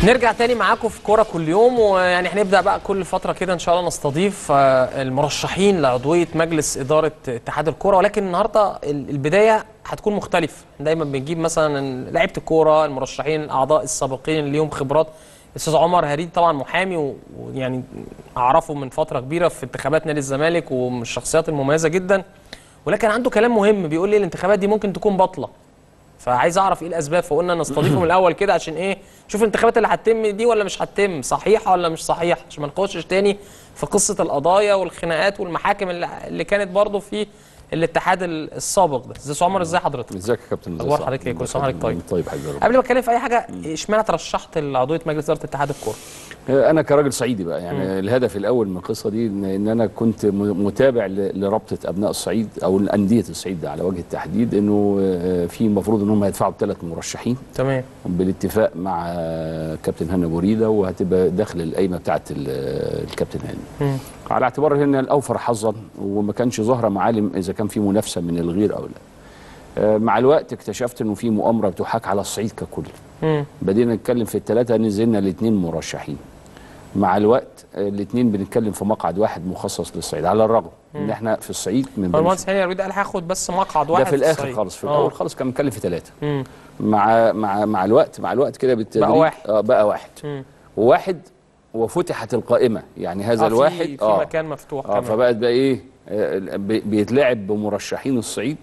نرجع تاني معاكم في كوره كل يوم ويعني هنبدا بقى كل فتره كده ان شاء الله نستضيف آه، المرشحين لعضويه مجلس اداره اتحاد الكوره ولكن النهارده ال- البدايه هتكون مختلفه دايما بنجيب مثلا لعيبه الكوره المرشحين الاعضاء السابقين اللي ليهم خبرات الاستاذ عمر هريد طبعا محامي و- ويعني اعرفه من فتره كبيره في انتخابات نادي الزمالك ومن الشخصيات المميزه جدا ولكن عنده كلام مهم بيقول لي الانتخابات دي ممكن تكون باطله فعايز اعرف ايه الاسباب فقلنا نستضيفه من الاول كده عشان ايه شوف الانتخابات اللي هتتم دي ولا مش هتتم صحيحه ولا مش صحيحه عشان ما نخشش تاني في قصه القضايا والخناقات والمحاكم اللي, اللي كانت برضه في الاتحاد ال- السابق ده ازاي عمر ازاي حضرتك ازيك يا كابتن أخبار حضرتك إيه؟ كل سنة وحضرتك طيب. طيب حبيبي يا رب. قبل ما اتكلم في اي حاجه اشمعنى ترشحت لعضويه مجلس اداره اتحاد الكوره انا كراجل صعيدي بقى يعني الهدف الاول من القصه دي ان إن انا كنت م- متابع ل- لرابطه ابناء الصعيد او انديه الصعيد على وجه التحديد انه آه، في المفروض ان هم يدفعوا بثلاث مرشحين تمام بالاتفاق مع آه، كابتن هنا بوريده وهتبقى داخل القايمه بتاعه ال- الكابتن هاني مم. على اعتبار ان الاوفر حظا وما كانش ظاهره معالم اذا كان في منافسه من الغير او لا آه، مع الوقت اكتشفت انه في مؤامره بتحاك على الصعيد ككل مم. بدينا نتكلم في الثلاثه نزلنا لاثنين مرشحين مع الوقت الاثنين بنتكلم في مقعد واحد مخصص للصعيد على الرغم ان احنا في الصعيد من هو بني المهندس هاني الرويد قال هاخد بس مقعد واحد ده في الاخر الصعيد. خالص في آه. الاول خالص كان متكلم في ثلاثه مم. مع مع مع الوقت مع الوقت كده بالتدريج بقى واحد. اه بقى واحد مم. وواحد وفتحت القائمه يعني هذا آه، الواحد في, في مكان مفتوح اه كمان فبقت بقى ايه آه، بي- بيتلعب بمرشحين الصعيد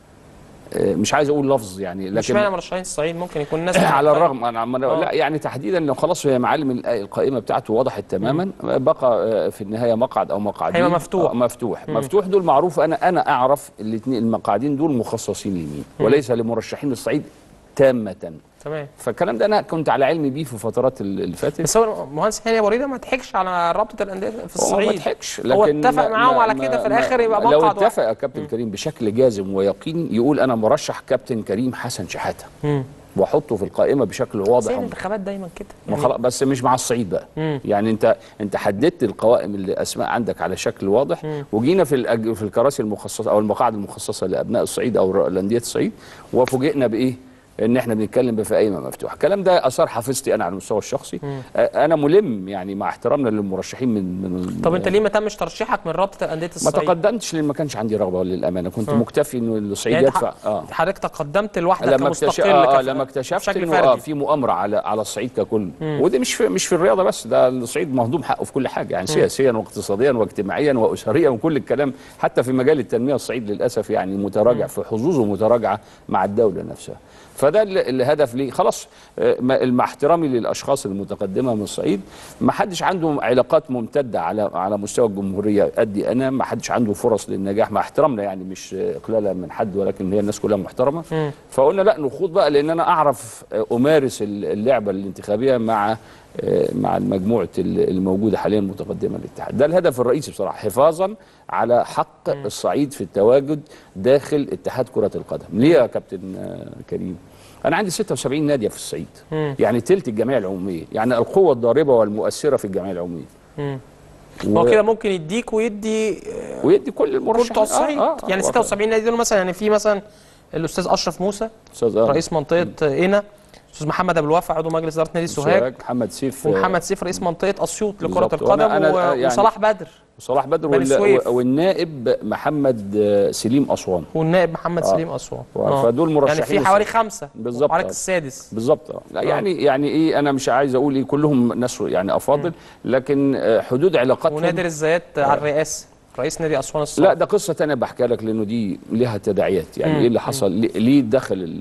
آه، مش عايز اقول لفظ يعني مش لكن معنى مرشحين الصعيد ممكن يكون الناس على الرغم انا عمال آه. لا يعني تحديدا انه خلاص هي معالم ال- القائمه بتاعته وضحت تماما بقى آه، في النهايه مقعد او مقعدين هيبقى مفتوح. آه، مفتوح مفتوح دول معروف انا انا اعرف الاثنين المقعدين دول مخصصين لمين وليس لمرشحين الصعيد تامه تمام فالكلام ده انا كنت على علم بيه في فترات ال- اللي فاتت بس هو المهندس هاني ابو ريده ما ضحكش على رابطه الانديه في هو ما الصعيد ضحكش هو لكن اتفق ما- معاهم ما- على ما- كده في ما- الاخر يبقى لو مقعد اتفق واحد يا كابتن كريم بشكل جازم ويقيني يقول انا مرشح كابتن كريم حسن شحاته مم. واحطه في القائمه بشكل بس واضح هي وم- الانتخابات دايما كده ما يعني خلاص بس مش مع الصعيد بقى مم. يعني انت انت حددت القوائم اللي اسماء عندك على شكل واضح مم. وجينا في الأج... في الكراسي المخصصه او المقاعد المخصصه لابناء الصعيد او ر- لانديه الصعيد وفوجئنا بايه ان احنا بنتكلم في قايمه مفتوحه الكلام ده اثار حافظتي انا على المستوى الشخصي آه، انا ملم يعني مع احترامنا للمرشحين من من طب انت ليه ما تمش ترشيحك من رابطه الانديه ما الصعيد؟ تقدمتش لان ما كانش عندي رغبه للامانه كنت آه. مكتفي انه الصعيد يعني انت يدفع ح- اه حضرتك تقدمت لوحدك لما اكتشف كمستقل آه آه كف- لما اكتشفت بشكل انه اه فردي في مؤامره على على الصعيد ككل ودي مش في مش في الرياضه بس ده الصعيد مهضوم حقه في كل حاجه يعني سياسيا واقتصاديا واجتماعيا واسريا وكل الكلام حتى في مجال التنميه الصعيد للاسف يعني متراجع في حظوظه متراجعه مع الدوله نفسها فده ال- الهدف ليه خلاص آه، ما- مع احترامي للاشخاص المتقدمه من الصعيد ما حدش عنده علاقات ممتده على على مستوى الجمهوريه قدي انا ما حدش عنده فرص للنجاح مع احترامنا يعني مش آه، اقلالا من حد ولكن هي الناس كلها محترمه مم. فقلنا لا نخوض بقى لان انا اعرف آه، امارس ال- اللعبه الانتخابيه مع آه، مع المجموعه ال- الموجوده حاليا متقدمه للاتحاد ده الهدف الرئيسي بصراحه حفاظا على حق الصعيد في التواجد داخل اتحاد كره القدم ليه يا كابتن آه، كريم انا عندي 76 ناديه في الصعيد مم. يعني تلت الجمعيه العموميه يعني القوه الضاربه والمؤثره في الجمعيه العموميه مم. و- هو كده ممكن يديك ويدي ويدي كل كل المرشحين بتوع الصعيد آه، آه، يعني آه، 76 نادي دول مثلا يعني في مثلا الاستاذ اشرف موسى أستاذ آه، رئيس منطقه قنا الاستاذ محمد ابو الوفا عضو مجلس اداره نادي سوهاج سوهاج محمد سيف آه، ومحمد سيف رئيس منطقه اسيوط لكره بالظبط. القدم وأنا- أنا- و- آه، يعني- وصلاح بدر صلاح بدر بني وال- سويف. والنائب محمد آه، سليم اسوان والنائب محمد آه. سليم اسوان فدول مرشحين يعني في حوالي خمسه بالظبط. وحضرتك السادس بالظبط آه. لا يعني يعني ايه انا مش عايز اقول ايه كلهم ناس يعني افاضل لكن آه، حدود علاقاتهم ونادر الزيات على الرئاسه رئيس نادي اسوان لا الصالح ده قصه تانية بحكيها لك لانه دي ليها تداعيات يعني مم. ايه اللي حصل ليه- ليه دخل ال-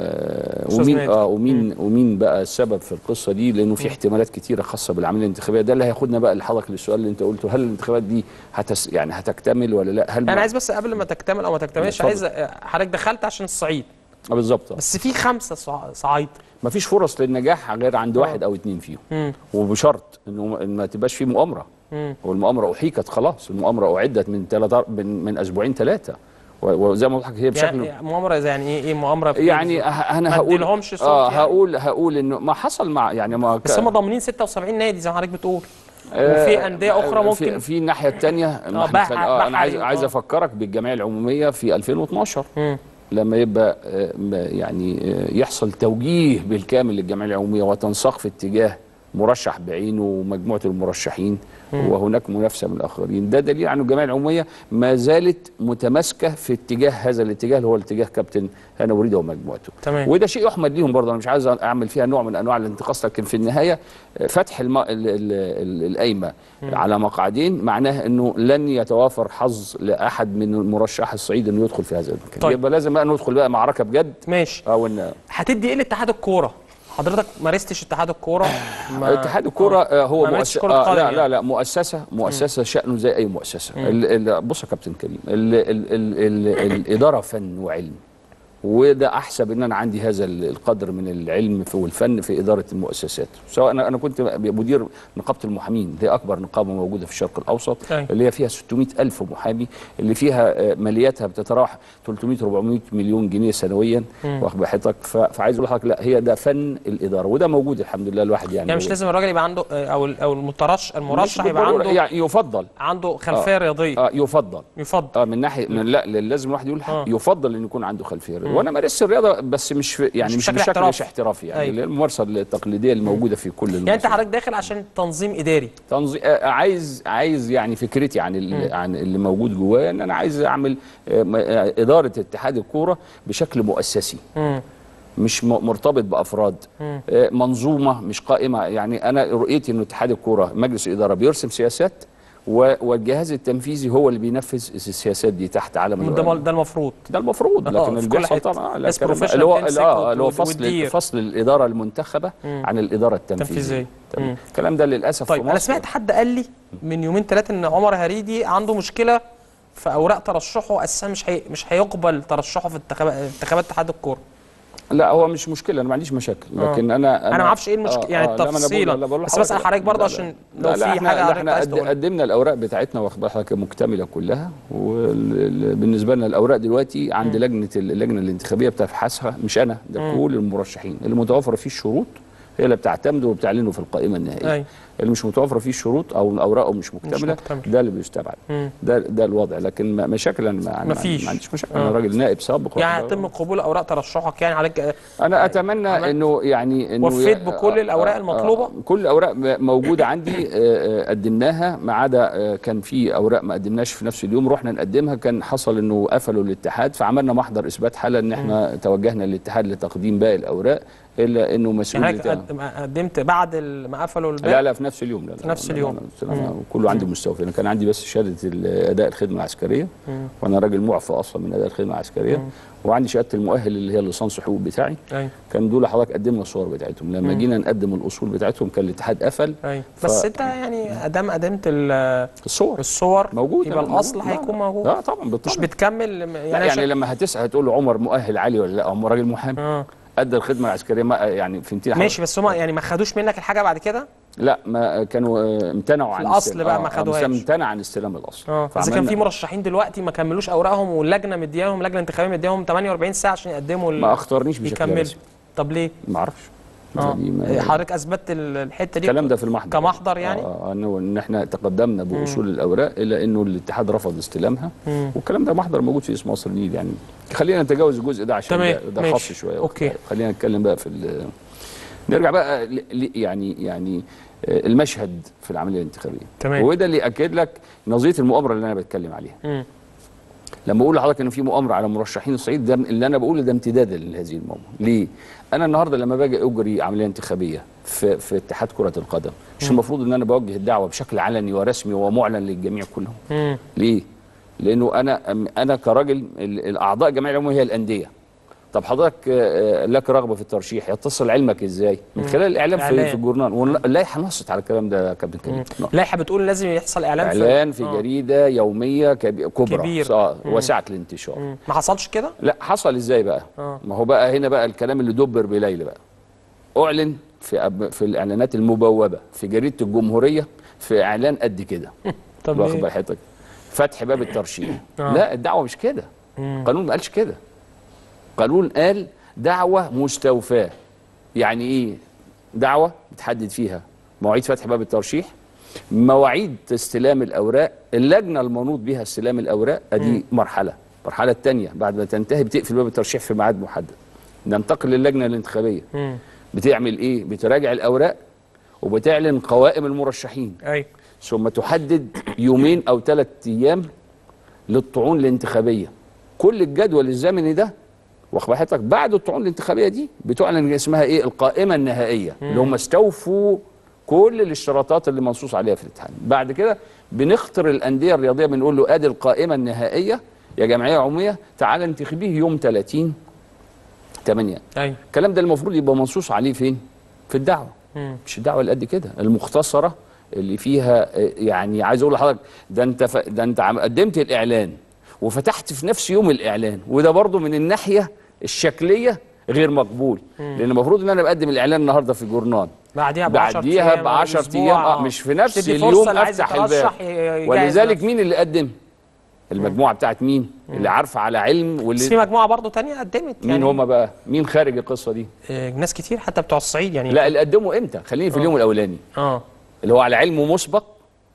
آه، أستاذ ومين نادر. اه ومين ومين بقى السبب في القصه دي لانه في احتمالات كتيره خاصه بالعمليه الانتخابيه ده اللي هياخدنا بقى لحضرتك للسؤال اللي انت قلته هل الانتخابات دي هتس يعني هتكتمل ولا لا هل انا عايز بس قبل ما تكتمل او ما تكتملش اتفضل. عايز حضرتك دخلت عشان الصعيد آه، بالظبط آه. بس في خمسه صع- صعايده مفيش فرص للنجاح غير عند آه. واحد او اتنين فيهم مم. وبشرط انه ما- إن ما تبقاش فيه مؤامره مم. والمؤامره احيكت خلاص المؤامره اعدت من ثلاث من, من اسبوعين ثلاثه وزي ما قلت لك هي بشكل يعني مؤامره زي يعني ايه ايه مؤامره في يعني أه- انا ما هقول اديلهمش صوت اه يعني. هقول هقول انه ما حصل مع يعني ما بس ك- هم ضامنين 76 نادي زي ما حضرتك بتقول آه، وفي انديه اخرى في, ممكن في الناحيه الثانيه آه، بحق- آه انا عايز بحق- عايز آه. افكرك بالجمعيه العموميه في 2012 مم. لما يبقى آه، م- يعني آه، يحصل توجيه بالكامل للجمعيه العموميه وتنساق في اتجاه مرشح بعينه ومجموعه المرشحين وهناك منافسه من الاخرين ده دليل على ان الجمعيه العموميه ما زالت متماسكه في اتجاه هذا الاتجاه اللي هو الاتجاه كابتن هنا وريده ومجموعته تمام. وده شيء يحمد ليهم برضه انا مش عايز اعمل فيها نوع من انواع الانتقاص لكن في النهايه فتح الم... ال... ال... ال... القايمه على مقعدين معناه انه لن يتوافر حظ لاحد من مرشح الصعيد انه يدخل في هذا المكان طيب. يبقى لازم بقى ندخل بقى معركه بجد ماشي او ان هتدي ايه لاتحاد الكوره حضرتك مارستش اتحاد الكوره ما- اتحاد الكوره آه، هو ما مارستش مؤسسه كرة قدم لا يعني. لا لا مؤسسه مؤسسه شأنه زي اي مؤسسه ال- ال- بص يا كابتن كريم ال ال ال ال الاداره فن وعلم وده احسب ان انا عندي هذا ال- القدر من العلم في والفن في اداره المؤسسات سواء انا انا كنت مدير نقابه المحامين دي اكبر نقابه موجوده في الشرق الاوسط أيوة. اللي هي فيها 600 الف محامي اللي فيها آه، مالياتها بتتراوح 300 400 مليون جنيه سنويا واخد بحضرتك ف- فعايز اقول لحضرتك لا هي ده فن الاداره وده موجود الحمد لله الواحد يعني يعني مش لازم الراجل يبقى عنده او ال- او المترشح المرشح مش يبقى بالضرورة، عنده يعني يفضل عنده خلفيه رياضيه اه يفضل يفضل اه من ناحيه من لا لازم الواحد يقول آه. يفضل ان يكون عنده خلفيه رياضيه وانا مارست الرياضه بس مش في يعني مش مش بشكل بشكل احترافي. مش احترافي يعني أيوة. اللي هي الممارسه التقليديه الموجوده في كل يعني انت الممارسات. حضرتك داخل عشان تنظيم اداري تنظيم آه عايز عايز يعني فكرتي عن ال- عن اللي موجود جوايا ان انا عايز اعمل آه م- آه اداره اتحاد الكوره بشكل مؤسسي مم. مش م- مرتبط بافراد آه، منظومه مش قائمه يعني انا رؤيتي انه اتحاد الكوره مجلس الاداره بيرسم سياسات و- والجهاز التنفيذي هو اللي بينفذ السياسات دي تحت علم ده ده المفروض ده المفروض آه، لكن في اللي كل بيحصل حتة. طبعا آه، لا ناس الكلام ده- professional اللي هو تمسك اه اللي هو وت- فصل وتدير. فصل الاداره المنتخبه عن الاداره التنفيذيه تنفيذية. تمام. مم. الكلام ده للاسف طيب في انا مصر سمعت حد قال لي من يومين ثلاثه ان عمر هريدي عنده مشكله في اوراق ترشحه اساسا مش هي... مش هيقبل ترشحه في انتخابات انتخابات اتحاد الكوره لا هو مش مشكله انا ما عنديش مشاكل لكن انا انا ما اعرفش ايه المشكله يعني لا، ما أنا بقول- التفصيله لا، بقول بس بسال لحضرتك- حضرتك برضه لا، عشان لا، لو لا، في احنا حاجه لا، حضرتك احنا عايز قد- تقولها قدمنا الاوراق بتاعتنا واخد بالك مكتمله كلها وبالنسبه لنا الاوراق دلوقتي عند لجنه اللجنه الانتخابيه بتبحثها مش انا ده كل المرشحين اللي متوفره فيه الشروط هي اللي بتعتمد وبتعلنه في القائمه النهائيه أيوة. اللي مش متوفره فيه الشروط او اوراقه مش مكتمله مكتمل. ده اللي بيستبعد ده ده الوضع لكن ما- مشاكل انا ما, ما, مفيش. ما عنديش مشاكل آه. انا راجل نائب سابق يعني واخد بالك. يتم قبول اوراق ترشحك يعني حضرتك انا اتمنى عملت- انه يعني انه وفيت ي- بكل آه، الأوراق آه، المطلوبة؟ آه، كل الاوراق م- موجوده عندي آه، آه، قدمناها ما عدا آه، كان في اوراق ما قدمناش في نفس اليوم رحنا نقدمها كان حصل انه قفلوا الاتحاد فعملنا محضر اثبات حاله ان احنا توجهنا للاتحاد لتقديم باقي الاوراق الا انه مسؤول يعني حضرتك بتاع- قد- قدمت بعد ال- ما قفلوا الباب لا لا في نفس اليوم لا لا نفس لا، اليوم. لا، لا، لا، كله عندي مستوفي انا كان عندي بس شهاده ال- اداء الخدمه العسكريه وانا راجل معفى اصلا من اداء الخدمه العسكريه وعندي شهاده المؤهل اللي هي الليسانس حقوق بتاعي ايوه كان دول حضرتك قدمنا الصور بتاعتهم لما جينا نقدم الاصول بتاعتهم كان الاتحاد قفل ايوه ف- بس انت يعني ادام قدمت ال- الصور الصور موجود يبقى الاصل هيكون موجود لا طبعا مش بالطبع بتكمل يعني, يعني, أنا يعني شا- لما هتسال هتقول له عمر مؤهل عالي ولا لا عمر راجل محامي اه ادى الخدمه العسكريه ما يعني فهمتني حضرتك؟ ماشي بس هم يعني ما خدوش منك الحاجه بعد كده لا ما كانوا آه، امتنعوا عن الأصل استلام- بقى آه، ما آه، خدوهاش. امتنع عن استلام الاصل اه اذا كان فعملنا- في مرشحين دلوقتي ما كملوش اوراقهم واللجنه مدياهم اللجنه الانتخابيه مدياهم 48 ساعه عشان يقدموا ال- ما اختارنيش بشكل يكملوا رسمي طب ليه؟ ما اعرفش اه دي ما- حضرتك اثبتت ال- الحته دي الكلام ده في المحضر كمحضر يعني؟ اه آه، انه ان احنا تقدمنا باصول الاوراق الا انه الاتحاد رفض استلامها والكلام ده محضر موجود في اسم مصر النيل يعني خلينا نتجاوز الجزء ده عشان تمام، ده, ده ماشي. خاص شويه أوكي. خلينا نتكلم بقى في ال- نرجع بقى ل- ل- يعني يعني آه، المشهد في العمليه الانتخابيه تمام. وده اللي ياكد لك نظريه المؤامره اللي انا بتكلم عليها مم. لما اقول لحضرتك ان في مؤامره على مرشحين الصعيد ده اللي انا بقوله ده امتدادا لهذه المؤامره ليه انا النهارده لما باجي اجري عمليه انتخابيه في في اتحاد كره القدم مش المفروض ان انا بوجه الدعوه بشكل علني ورسمي ومعلن للجميع كلهم مم. ليه لانه انا انا كراجل ال- الاعضاء الجمعيه العموميه هي الانديه طب حضرتك آه، آه، لك رغبه في الترشيح يتصل علمك ازاي من خلال الاعلام في, إعلان. في الجورنال واللائحه نصت على الكلام ده يا كابتن كريم لائحه بتقول لازم يحصل اعلان اعلان في آه. جريده يوميه كبي- كبرى كبير. آه، واسعه الانتشار مم. ما حصلش كده؟ لا حصل ازاي بقى آه. ما هو بقى هنا بقى الكلام اللي دبر بليل بقى اعلن في أب في الاعلانات المبوبه في جريده الجمهوريه في اعلان قد كده طب واخد ليه؟ بال حضرتك فتح باب الترشيح آه. لا الدعوه مش كده قانون ما قالش كده قانون قال دعوه مستوفاه يعني ايه دعوه بتحدد فيها مواعيد فتح باب الترشيح مواعيد استلام الاوراق اللجنه المنوط بها استلام الاوراق ادي مرحله المرحله الثانيه بعد ما تنتهي بتقفل باب الترشيح في ميعاد محدد ننتقل للجنه الانتخابيه مم. بتعمل ايه بتراجع الاوراق وبتعلن قوائم المرشحين ايوه ثم تحدد يومين او ثلاث ايام للطعون الانتخابيه كل الجدول الزمني ده واخد حضرتك بعد الطعون الانتخابيه دي بتعلن اسمها ايه القائمه النهائيه اللي هم استوفوا كل الاشتراطات اللي منصوص عليها في الاتحاد بعد كده بنختار الانديه الرياضيه بنقول له ادي القائمه النهائيه يا جمعيه عموميه تعال انتخبيه يوم 30 8 ايوه الكلام ده المفروض يبقى منصوص عليه فين في الدعوه مم. مش الدعوه اللي قد كده المختصره اللي فيها آه، يعني عايز اقول لحضرتك ده انت ف... ده انت عم- قدمت الاعلان وفتحت في نفس يوم الاعلان وده برضو من الناحيه الشكليه غير مقبول لان المفروض ان انا بقدم الاعلان النهارده في جورنال بعديها ب 10 بعديها ايام ب 10 أسبوع، ايام آه مش في نفس تدي اليوم فرصة اللي عايز افتح الباب يترشح ي- يجهز ولذلك نفسه. مين اللي قدم المجموعه بتاعت مين اللي عارفه على علم بس في واللي مجموعه برضه تانية قدمت مين يعني هم بقى مين خارج القصه دي آه، ناس كتير حتى بتوع الصعيد يعني لا اللي قدموا امتى خليني في اليوم الاولاني اه اللي هو على علم مسبق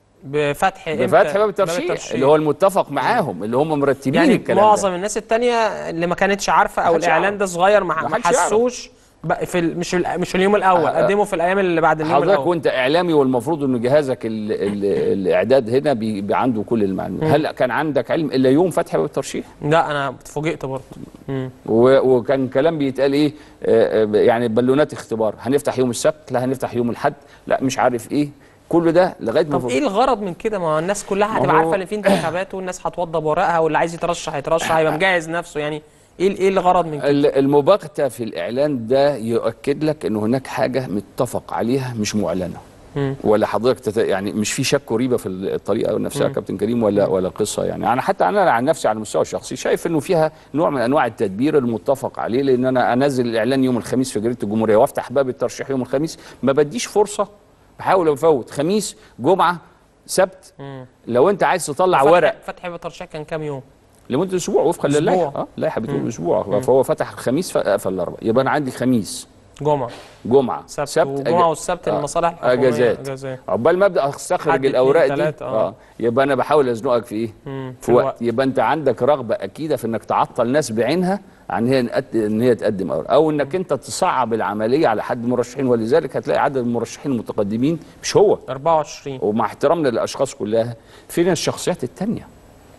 بفتح إمتى؟ بفتح باب الترشيح اللي هو المتفق معاهم اللي هم مرتبين يعني الكلام معظم ده الناس التانية اللي ما كانتش عارفه او محدش الاعلان يعرف. ده صغير ما ما محدش يعرف. حسوش بقى في ال- مش ال- مش اليوم الاول آه. قدموا في الايام اللي بعد اليوم حضرتك الاول وانت اعلامي والمفروض ان جهازك ال ال الاعداد هنا بي بي عنده كل المعلومات هل كان عندك علم الا يوم فتح باب الترشيح لا انا اتفوجئت برضه مم. و- وكان كلام بيتقال ايه آه، آه، يعني بالونات اختبار هنفتح يوم السبت لا هنفتح يوم الاحد لا مش عارف ايه كل ده لغايه ما طب ايه الغرض من كده ما هو الناس كلها هتبقى هو- عارفه ان في انتخابات والناس هتوضب ورقها واللي عايز يترشح يترشح هيبقى مجهز نفسه يعني ايه ايه الغرض من كده ال- المباغته في الاعلان ده يؤكد لك ان هناك حاجه متفق عليها مش معلنه مم. ولا حضرتك تت... يعني مش في شك وريبه في الطريقه نفسها كابتن كريم ولا ولا قصه يعني انا حتى انا عن نفسي على المستوى الشخصي شايف انه فيها نوع من انواع التدبير المتفق عليه لان انا انزل الاعلان يوم الخميس في جريده الجمهوريه وافتح باب الترشيح يوم الخميس ما بديش فرصه بحاول افوت خميس جمعه سبت لو انت عايز تطلع فتح- ورق فتح الترشيح كان كام يوم لمده اسبوع وفقا أسبوع. للائحه اه اللائحه بتقول اسبوع فهو فتح الخميس فقفل الاربعاء يبقى انا عندي خميس جمعه جمعه سبت, وجمعه أج- والسبت آه، المصالح الحكوميه اجازات اجازات عقبال ما ابدا استخرج حد الاوراق اتنين دي تلاتة، آه. اه يبقى انا بحاول ازنقك في ايه مم، في وقت يبقى انت عندك رغبه اكيده في انك تعطل ناس بعينها عن هي نقد- ان هي تقدم اوراق او انك انت تصعب العمليه على حد المرشحين ولذلك هتلاقي عدد المرشحين المتقدمين مش هو 24 ومع احترامنا للاشخاص كلها فين الشخصيات التانية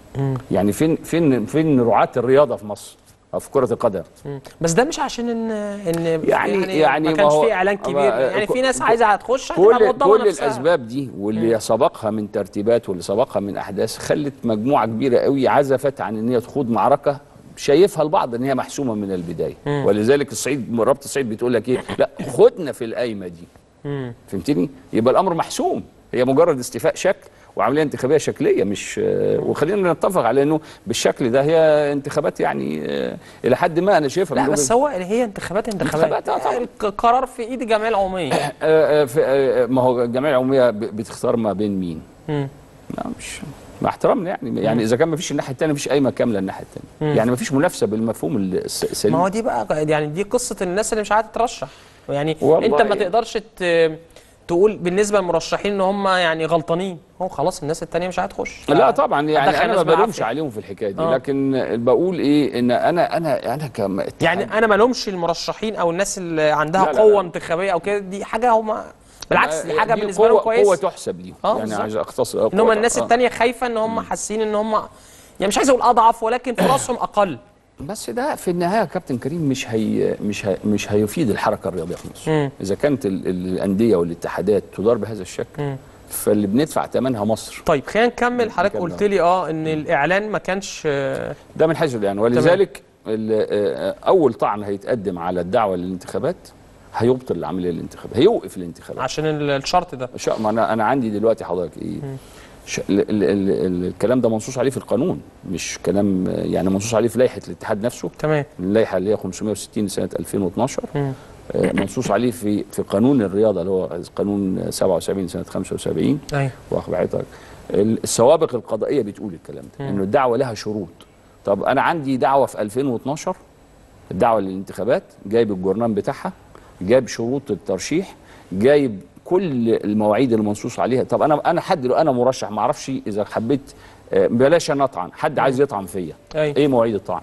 يعني فين فين فين رعاة الرياضه في مصر او في كره القدم مم. بس ده مش عشان ان ان يعني- يعني ما ما كانش هو- في اعلان كبير ما- يعني ك- في ناس ك- عايزه هتخش هتبقى كل موضبه كل نفسها الاسباب دي واللي سبقها من ترتيبات واللي سبقها من احداث خلت مجموعه كبيره قوي عزفت عن ان هي تخوض معركه شايفها البعض ان هي محسومه من البدايه ولذلك الصعيد رابطه الصعيد بتقول لك ايه لا خدنا في القايمه دي مم. فهمتني يبقى الامر محسوم هي مجرد استيفاء شكل وعمليه انتخابيه شكليه مش آه، وخلينا نتفق على انه بالشكل ده هي انتخابات يعني آه، الى حد ما انا شايفها لا من بس وجهة- هو هي انتخابات انتخابات انتخابات، آه طبعاً. القرار في ايد الجمعيه العموميه آه، آه، في- آه، ما هو الجمعيه العموميه ب- بتختار ما بين مين؟ مم. لا مش مع احترامنا يعني يعني اذا كان ما فيش الناحيه الثانيه مفيش قايمه كامله الناحيه الثانيه يعني ما فيش منافسه بالمفهوم الس- السليم ما هو دي بقى يعني دي قصه الناس اللي مش عايزه تترشح يعني والله انت ما يعني. تقدرش ت- تقول بالنسبه للمرشحين ان هم يعني غلطانين هو خلاص الناس التانية مش هتخش لا طبعا يعني هتدخل انا ناس ما بلومش بالعافية. عليهم في الحكايه دي آه. لكن بقول ايه ان انا انا انا كم يعني انا ما لومش المرشحين او الناس اللي عندها لا، لا، قوه لا. انتخابيه او كده دي حاجه هم بالعكس دي حاجه دي بالنسبه قوة- لهم قوه كويس تحسب ليهم آه، يعني بالظبط. عايز اختصر ان هم الناس التانية خايفه ان هم حاسين ان هم يعني مش عايز اقول اضعف ولكن فرصهم اقل بس ده في النهايه يا كابتن كريم مش هي مش هي مش هيفيد الحركه الرياضيه في مصر مم. اذا كانت ال- ال- الانديه والاتحادات تدار بهذا الشكل فاللي بندفع ثمنها مصر طيب خلينا نكمل حضرتك نكمل. قلت لي اه ان الاعلان ما كانش آه، ده من حيث يعني ولذلك ال- آه، اول طعن هيتقدم على الدعوه للانتخابات هيبطل العمليه الانتخابيه هيوقف الانتخابات عشان ال- الشرط ده شا- ما انا انا عندي دلوقتي حضرتك ايه ش... ال... ال... ال... الكلام ده منصوص عليه في القانون مش كلام آه، يعني منصوص عليه في لائحه الاتحاد نفسه تمام اللائحه اللي هي 560 سنه 2012 مم. آه، منصوص عليه في في قانون الرياضه اللي هو قانون 77 سنه 75 ايوه واخد حضرتك السوابق القضائيه بتقول الكلام ده انه الدعوه لها شروط طب انا عندي دعوه في 2012 الدعوه للانتخابات جايب الجورنان بتاعها جايب شروط الترشيح جايب كل المواعيد المنصوص عليها طب انا انا حد انا مرشح ما اعرفش اذا حبيت آه، بلاش انا اطعن حد عايز يطعن فيا ايوه ايه مواعيد الطعن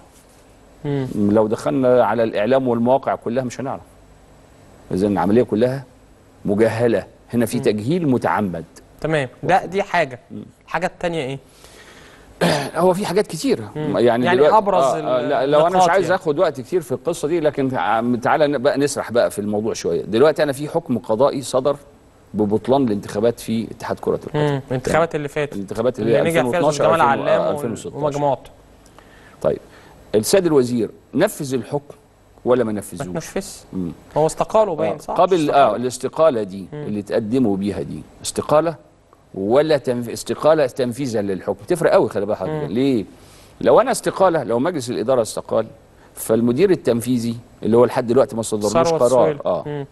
مم. لو دخلنا على الاعلام والمواقع كلها مش هنعرف اذا العمليه كلها مجهله هنا في تجهيل متعمد تمام ده دي حاجه الحاجه الثانيه ايه هو في حاجات كتيره يعني يعني دلوقتي- أبرز آه آه لا لو انا مش النقاط عايز يعني. اخد وقت كتير في القصه دي لكن عم- تعالى بقى نسرح بقى في الموضوع شويه دلوقتي انا في حكم قضائي صدر ببطلان الانتخابات في اتحاد كره القدم مم. الانتخابات اللي فاتت الانتخابات اللي اللي هي نجح فيها 2012 جمال 2000 علام آه، وال- 2016 ومجموعته طيب السيد الوزير نفذ الحكم ولا ما ما نفذوش تنفذش مم. هو استقالوا باين آه، صح قبل استقالوا. اه الاستقاله دي اللي تقدموا بيها دي استقاله ولا تنف... استقاله تنفيذا للحكم تفرق قوي خلي بالك حضرتك. ليه لو انا استقاله لو مجلس الاداره استقال فالمدير التنفيذي اللي هو لحد دلوقتي ما صدرلوش ثروت قرار سويل. اه مم.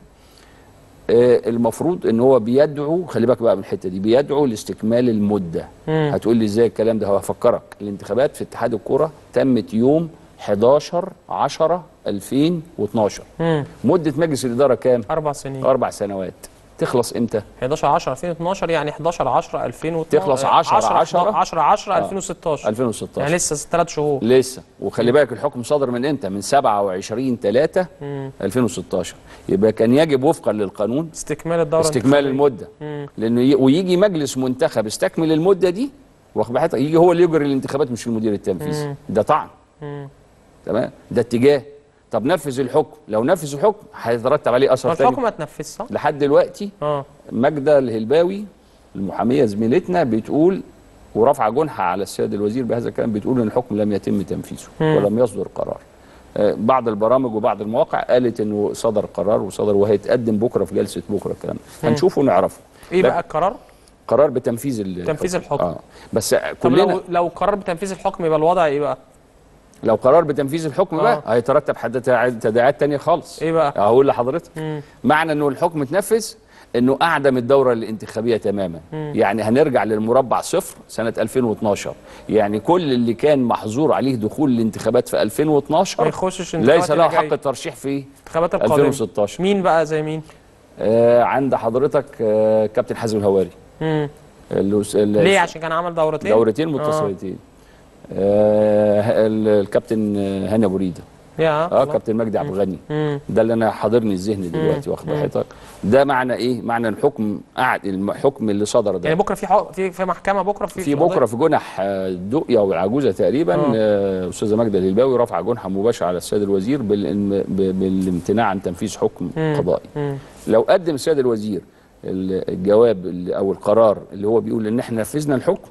آه، المفروض ان هو بيدعو خلي بالك بقى من الحته دي بيدعو لاستكمال المده مم. هتقول لي ازاي الكلام ده هفكرك الانتخابات في اتحاد الكره تمت يوم 11 10 2012 مم. مده مجلس الاداره كام اربع سنين اربع سنوات تخلص امتى 11 10 2012 يعني 11 10 2012 تخلص 10 10 10 10 2016 2016 يعني لسه ثلاث شهور لسه وخلي بالك الحكم صدر من امتى من 27 3 مم. 2016 يبقى كان يجب وفقا للقانون استكمال الدوره استكمال الانتخابية. المده مم. لانه ي... ويجي مجلس منتخب استكمل المده دي واخد بالك يجي هو اللي يجري الانتخابات مش المدير التنفيذي مم. ده طعن مم. تمام ده اتجاه طب نفذ الحكم لو نفذ الحكم هيترتب عليه اثر الحكم تاني ما تنفذش صح؟ لحد دلوقتي اه ماجدة الهلباوي المحامية زميلتنا بتقول ورفع جنحة على السيد الوزير بهذا الكلام بتقول ان الحكم لم يتم تنفيذه مم. ولم يصدر قرار آه، بعض البرامج وبعض المواقع قالت انه صدر قرار وصدر وهيتقدم بكره في جلسه بكره الكلام ده. هنشوفه ونعرفه ايه لا، بقى القرار؟ قرار بتنفيذ ال- تنفيذ الحكم. اه بس طب كلنا لو لو قرار بتنفيذ الحكم يبقى الوضع ايه بقى؟ لو قرار بتنفيذ الحكم بقى آه. هيترتب حد تداعيات تانية خالص ايه بقى؟ هقول لحضرتك مم. معنى انه الحكم اتنفذ انه اعدم الدوره الانتخابيه تماما يعني هنرجع للمربع صفر سنه 2012 يعني كل اللي كان محظور عليه دخول الانتخابات في ما 2012 يخشش انتخابات ليس له اللي جاية. حق الترشيح في انتخابات القادمه 2016 مين بقى زي مين؟ آه عند حضرتك آه كابتن حازم الهواري مم. اللي اللي- ليه عشان كان عمل دورتين؟ دورتين متصلتين آه ال- الكابتن آه، هاني ابو ريده يا اه الله. كابتن مجدي عبد الغني مم. ده اللي انا حاضرني الذهن دلوقتي واخد حضرتك ده معنى ايه معنى الحكم قعد الحكم اللي صدر ده يعني بكره في حق في في محكمه بكره في في بكره في جنح آه، الدقيه والعجوزه تقريبا آه. آه، استاذه ماجده الهلباوي رفع جنحه مباشره على السيد الوزير بالإن- ب- بالامتناع عن تنفيذ حكم مم. قضائي مم. لو قدم السيد الوزير ال- الجواب اللي- او القرار اللي هو بيقول ان احنا نفذنا الحكم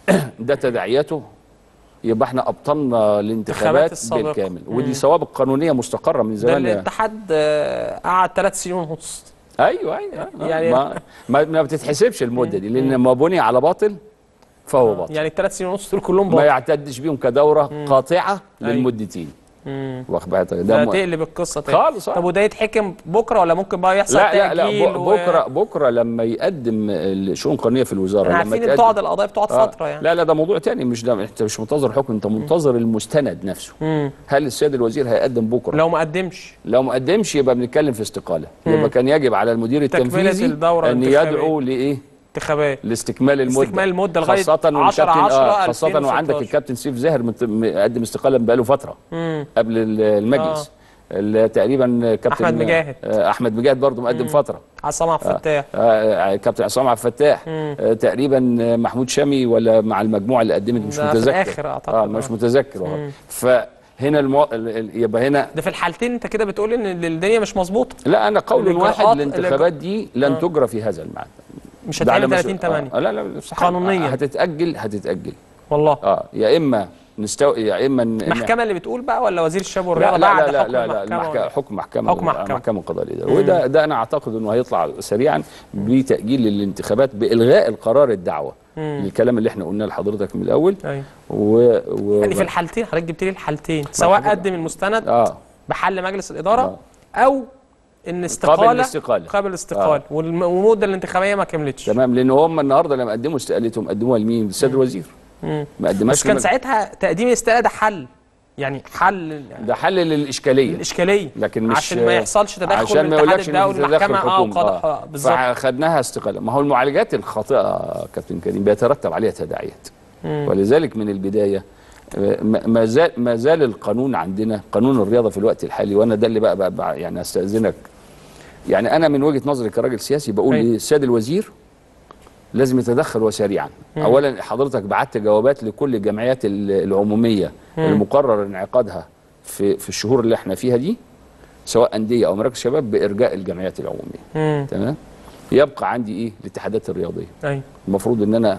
ده تداعياته يبقى احنا ابطلنا الانتخابات الانتخابات السابقة. بالكامل مم. ودي ثوابت قانونيه مستقره من ده زمان الاتحاد آه، قعد ثلاث سنين ونص ايوه ايوه يعني- يعني ما ما, ما بتتحسبش المده دي لان ما بني على باطل فهو باطل يعني الثلاث سنين ونص دول كلهم ما باطل يعتدش بيهم كدوره قاطعه أيوة. للمدتين مم. واخد بالك ده ده م- تقلب القصه تاني خالص، آه. طب وده يتحكم بكره ولا ممكن بقى يحصل لا لا لا تأجيل ب- و- بكره بكره لما يقدم الشؤون القانونيه في الوزاره احنا لما عارفين ان تقدم- بتقعد القضايا بتقعد آه، فتره يعني لا لا ده موضوع تاني مش ده انت مش منتظر حكم انت منتظر المستند نفسه مم. هل السيد الوزير هيقدم بكره لو ما قدمش لو ما قدمش يبقى بنتكلم في استقاله يبقى كان يجب على المدير تكملة التنفيذي الدورة ان الانتخابية. يدعو لايه انتخابات لاستكمال المده استكمال المدة لغاية خاصة 10 والكابتن 10 آه خاصة 2016. وعندك الكابتن سيف زاهر مت- مقدم استقالة بقاله فترة مم. قبل ال- المجلس ال- تقريبا كابتن أحمد مجاهد. آه، احمد مجاهد برضه مقدم فترة عصام عبد الفتاح آه، آه، كابتن عصام عبد الفتاح آه، تقريبا آه، محمود شامي ولا مع المجموعة اللي قدمت مش ده في متذكر الآخر أعتقد، اه آه. مش متذكر والله. فهنا المو... ال- ال- يبقى هنا ده في الحالتين انت كده بتقول ان الدنيا مش مظبوطه لا انا قول الإجراءات- واحد الانتخابات دي لن تجرى في هذا الميعاد مش ده على هتعمل مس- 30 8 آه لا لا استحالة. قانونياً. هتتأجل هتتأجل والله اه يا اما نستو يا اما ن- المحكمه اللي بتقول بقى ولا وزير الشباب لا والرياضه لا بعد لا حكم لا لا المحكمة المحكمة ولا- حكم محكمة حكم محكمة. محكمة قضائية الإدارة. وده ده انا اعتقد انه هيطلع سريعا بتأجيل الانتخابات بإلغاء القرار الدعوة الكلام اللي احنا قلناه لحضرتك من الاول ايوه و, و... يعني في الحالتين حضرتك جبت لي الحالتين سواء حضرتك- قدم المستند اه بحل مجلس الاداره آه. او ان استقاله الاستقالة. قبل الاستقاله والم- والمده الانتخابيه ما كملتش تمام لان هم النهارده لما قدموا استقالتهم قدموها لمين؟ للسيد الوزير مم. ما قدمهاش بس كان لمج- ساعتها تقديم الاستقاله ده حل يعني حل ده حل للاشكاليه الاشكاليه لكن مش عشان ما يحصلش تدخل عشان من ما الاتحاد يقولكش إن في الدولي تدخل المحكمه اه حكومي. وقضاء بالظبط فخدناها استقاله ما هو المعالجات الخاطئه كابتن كريم بيترتب عليها تداعيات ولذلك من البدايه آه، ما ما زال ما زال القانون عندنا قانون الرياضه في الوقت الحالي وانا ده اللي بقى, بقى, بقى يعني استاذنك يعني انا من وجهه نظري كراجل سياسي بقول أيوة. للسيد الوزير لازم يتدخل وسريعا اولا حضرتك بعت جوابات لكل الجمعيات ال- العموميه المقرر انعقادها في في الشهور اللي احنا فيها دي سواء انديه او مراكز شباب بارجاء الجمعيات العموميه مم. تمام يبقى عندي ايه الاتحادات الرياضيه ايوه المفروض ان انا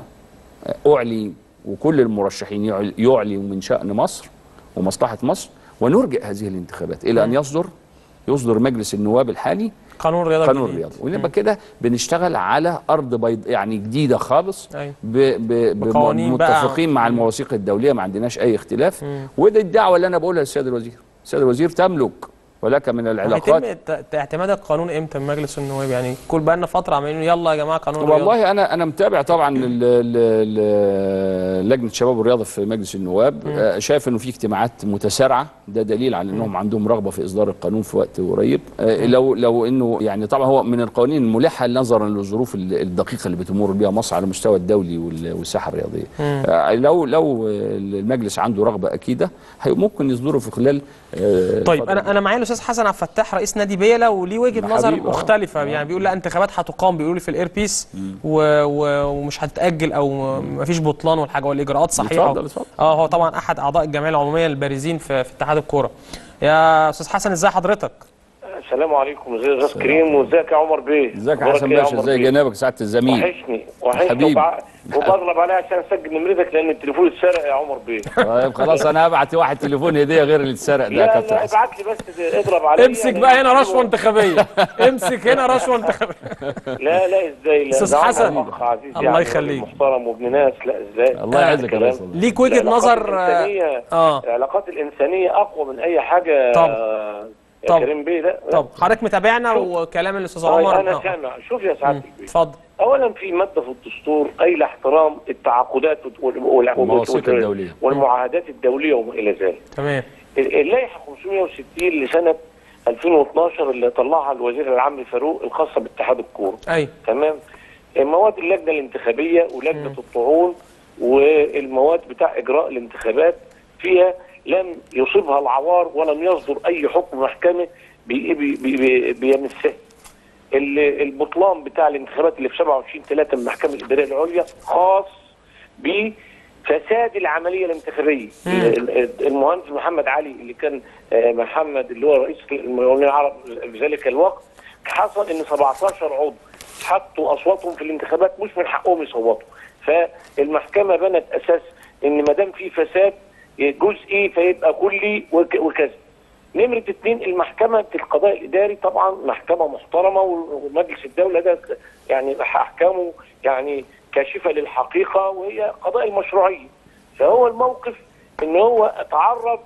اعلي وكل المرشحين يعل- يعلي من شان مصر ومصلحه مصر ونرجئ هذه الانتخابات الى ان يصدر يصدر مجلس النواب الحالي قانون الرياضه قانون الجديد. الرياضه ونبقى كده بنشتغل على ارض بيض يعني جديده خالص أيوة. ب ب بقوانين بقى. متفقين مع المواثيق الدوليه ما عندناش اي اختلاف ودي الدعوه اللي انا بقولها للسيد الوزير السيد الوزير تملك ولك من العلاقات هيتم ت- اعتماد القانون امتى من مجلس النواب يعني كل بقى لنا فتره عمالين يلا يا جماعه قانون الرياضه والله انا انا متابع طبعا ال- ال- ال- لجنه الشباب والرياضه في مجلس النواب آه، شايف انه في اجتماعات متسارعه ده دليل على انهم عندهم رغبه في اصدار القانون في وقت قريب آه، لو لو انه يعني طبعا هو من القوانين الملحه نظرا للظروف ال- الدقيقه اللي بتمر بها مصر على المستوى الدولي وال- والساحه الرياضيه آه، لو لو المجلس عنده رغبه اكيده هي- ممكن يصدره في خلال آه، طيب فترة. انا انا معايا الاستاذ حسن عبد الفتاح رئيس نادي بيلا وليه وجهه حبيبي، نظر آه. مختلفه يعني بيقول لا انتخابات هتقام بيقول لي في الاير بيس و... و... ومش هتتاجل او ما فيش بطلان والحاجه والاجراءات صحيحه اتفضل، اتفضل. اه هو طبعا احد اعضاء الجمعيه العموميه البارزين في, في اتحاد الكوره يا استاذ حسن ازاي حضرتك السلام عليكم ازيك يا استاذ كريم وازيك يا عمر بيه ازيك يا أخبارك حسن إيه يا باشا عمر ازي بيه؟ جنابك سعاده الزميل وحشني وحشني حبيبي. وبع- وبغلب عليها عشان اسجل نمرتك لان التليفون اتسرق يا عمر بيه طيب خلاص انا هبعت واحد تليفون هديه غير اللي اتسرق ده يا لا كابتن لا حسن ابعت لي بس اضرب عليا امسك يعني بقى هنا رشوه انتخابيه امسك هنا رشوه انتخابيه لا لا ازاي لا أستاذ ده عمر حسن. أخ عزيز الله يعني يخليك. محترم وابن ناس لا ازاي الله يعزك يا الكلام. ريس والله. ليك وجهه العلاقات نظر الإنسانية اه العلاقات الانسانيه اقوى من اي حاجه طب. يا طب. كريم بيه لا لا. طب حضرتك متابعنا شوف. وكلام الاستاذ طيب عمر انا آه. سامع شوف يا سعاده البيه اتفضل اولا في ماده في الدستور قايله احترام التعاقدات وال- وال- المواثيق وال- الدولية. والمعاهدات الدوليه وما الى ذلك. تمام اللائحه 560 لسنه 2012 اللي طلعها الوزير العام فاروق الخاصه باتحاد الكوره. ايوه تمام؟ مواد اللجنه الانتخابيه ولجنه الطعون والمواد بتاع اجراء الانتخابات فيها لم يصيبها العوار ولم يصدر اي حكم محكمه بي- بي- بي- بي- بيمسها. ال- البطلان بتاع الانتخابات اللي في 27 3 من المحكمه الاداريه العليا خاص بفساد العمليه الانتخابيه ال- ال- المهندس محمد علي اللي كان آه، محمد اللي هو رئيس المقاولين العرب في ذلك الوقت حصل ان 17 عضو حطوا اصواتهم في الانتخابات مش من حقهم يصوتوا فالمحكمه بنت اساس ان ما دام في فساد جزئي فيبقى كلي وك- وكذا نمرة اتنين المحكمة القضاء الإداري طبعا محكمة محترمة ومجلس الدولة ده يعني أحكامه يعني كاشفة للحقيقة وهي قضاء المشروعية فهو الموقف إن هو تعرض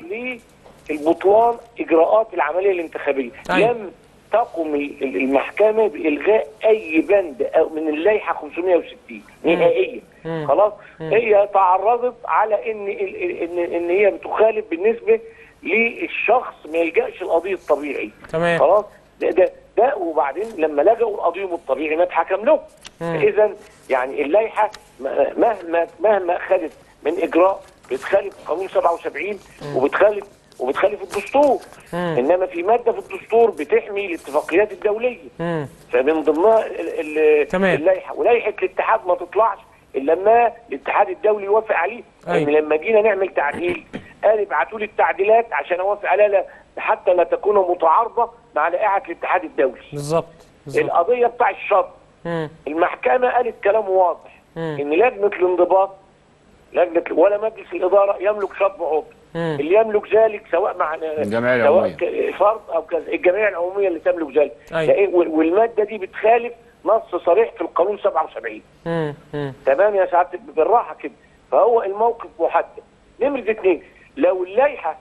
للبطلان إجراءات العملية الانتخابية أيوة. لم تقم ال- ال- المحكمة بإلغاء أي بند أو من اللائحة 560 نهائيا خلاص هي تعرضت على إن ال- ال- إن إن هي بتخالف بالنسبة للشخص ما يلجأش القضية الطبيعي تمام. خلاص ده ده, ده وبعدين لما لجأوا القضية الطبيعي ما اتحكم له إذا يعني اللائحة م- مهما مهما خدت من إجراء بتخالف قانون 77 وبتخالف وبتخالف الدستور انما في ماده في الدستور بتحمي الاتفاقيات الدوليه مم. فمن ضمنها ال- ال- تمام. اللائحه ولائحه الاتحاد ما تطلعش الا لما الاتحاد الدولي يوافق عليه أيوة. يعني لما جينا نعمل تعديل قال ابعتوا لي التعديلات عشان اوافق عليها لا- حتى لا تكون متعارضه مع لائحه الاتحاد الدولي بالظبط بالظبط القضيه بتاع الشرط مم. المحكمه قالت كلام واضح مم. ان لجنه الانضباط لجنه ولا مجلس الاداره يملك شطب عضو مم. اللي يملك ذلك سواء مع الجمعية سواء العمومية. ك- فرد او كذا الجمعيه العموميه اللي تملك ذلك أيوة. لأن- وال- والماده دي بتخالف نص صريح في القانون 77 مم. مم. تمام يا سعاده بالراحه كده فهو الموقف محدد نمره اثنين لو اللائحه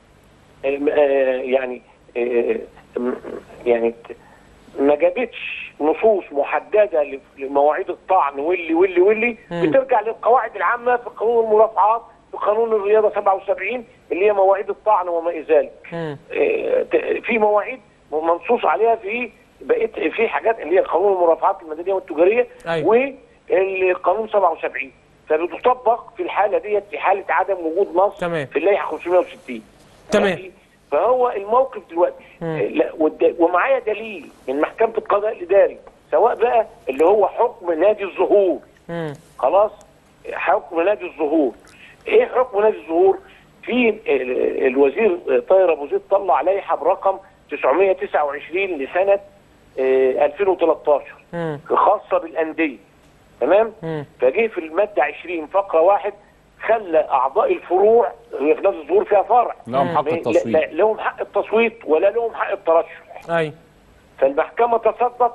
آم، آه، يعني آه، م- يعني ت- ما جابتش نصوص محدده ل- لمواعيد الطعن واللي واللي واللي مم. بترجع للقواعد العامه في قانون المرافعات في قانون الرياضه 77 اللي هي مواعيد الطعن وما الى ذلك مم. آه، ت- في مواعيد منصوص عليها في بقيت في حاجات اللي هي قانون المرافعات المدنيه والتجاريه أيوة. والقانون 77 فبتطبق في الحاله ديت في حاله عدم وجود نص تمام. في اللائحه 560 تمام. ماشي؟ فهو الموقف دلوقتي لا والد- ومعايا دليل من محكمه القضاء الاداري سواء بقى اللي هو حكم نادي الظهور مم. خلاص حكم نادي الظهور ايه حكم نادي الظهور في ال- الوزير طاهر ابو زيد طلع لائحه برقم 929 لسنه آه، 2013 مم. خاصه بالانديه تمام مم. فجه في الماده 20 فقره واحد خلى اعضاء الفروع هي في نادي الظهور فيها فرع لهم حق لا- التصويت. لا لهم حق التصويت ولا لهم حق الترشح اي فالمحكمه تصدت